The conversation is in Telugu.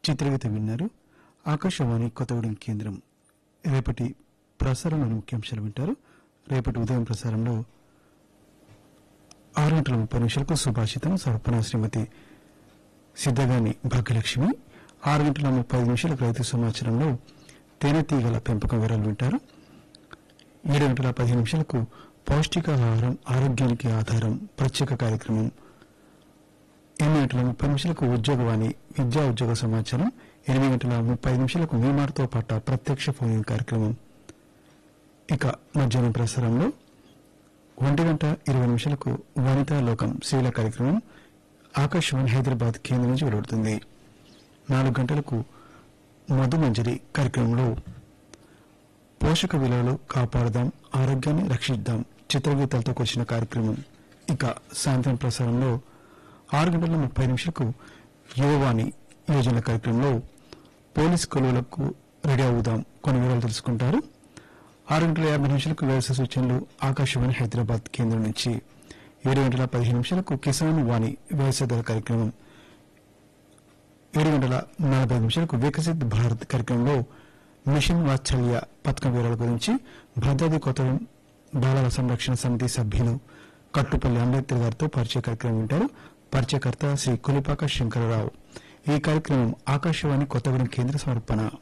చిత్రగీత విన్నారు ఆకాశవాణి కొత్తగూడెం కేంద్రం రేపటి ప్రసారంలోని ముఖ్యాంశాలు వింటారు రేపటి ఉదయం ప్రసారంలో ఆరు గంటల ముప్పై నిమిషాలకు సుభాషితం సమర్పణ శ్రీమతి సిద్ధగాని భాగ్యలక్ష్మి ఆరు గంటల ముప్పై ఐదు నిమిషాలకు రైతు సమాచారంలో తేనెతీగల పెంపకం వివరాలు వింటారు ఏడు గంటల పదిహేను నిమిషాలకు పౌష్టికాహారం ఆరోగ్యానికి ఆధారం ప్రత్యేక కార్యక్రమం ఎనిమిది గంటల ముప్పై నిమిషాలకు ఉద్యోగవాణి విద్యా ఉద్యోగ సమాచారం ఎనిమిది గంటల ముప్పై ఐదు నిమిషాలకు మీమార్తో పాట ప్రత్యక్ష ఫోన్ ఇన్ కార్యక్రమం ఇక మధ్యాహ్నం ప్రసారంలో ఒంటి గంట ఇరవై నిమిషాలకు వనితా లోకం శీల కార్యక్రమం ఆకాశవాణి హైదరాబాద్ కేంద్రం నుంచి వెలువడుతుంది నాలుగు గంటలకు మధుమంజరి కార్యక్రమంలో పోషక విలువలు కాపాడదాం ఆరోగ్యాన్ని రక్షిద్దాం చిత్రగీతాలతో కూర్చిన కార్యక్రమం ఇక సాయంత్రం ప్రసారంలో ఆరు గంటల ముప్పై నిమిషాలకు యువవాణి యోజన కార్యక్రమంలో పోలీస్ కొలువులకు రెడీ అవుదాం కొన్ని వివరాలు తెలుసుకుంటారు ఆరు గంటల యాభై నిమిషాలకు వ్యవసాయ సూచనలు ఆకాశవాణి హైదరాబాద్ కేంద్రం నుంచి ఏడు గంటల పదిహేను నిమిషాలకు కిసాన్ వాణి వ్యవసాయదార కార్యక్రమం ఏడు గంటల నలభై ఐదు నిమిషాలకు వికసిత్ భారత్ కార్యక్రమంలో మిషన్ వాత్సల్య పథకం వివరాల గురించి భద్రాద్రి కొత్తగూడెం బాలల సంరక్షణ సమితి సభ్యులు కట్టుపల్లి అంబేద్కర్ గారితో పరిచయ కార్యక్రమం వింటారు పరిచయకర్త శ్రీ కులిపాక శంకరరావు ఈ కార్యక్రమం ఆకాశవాణి కొత్తగూడెం కేంద్ర సమర్పణ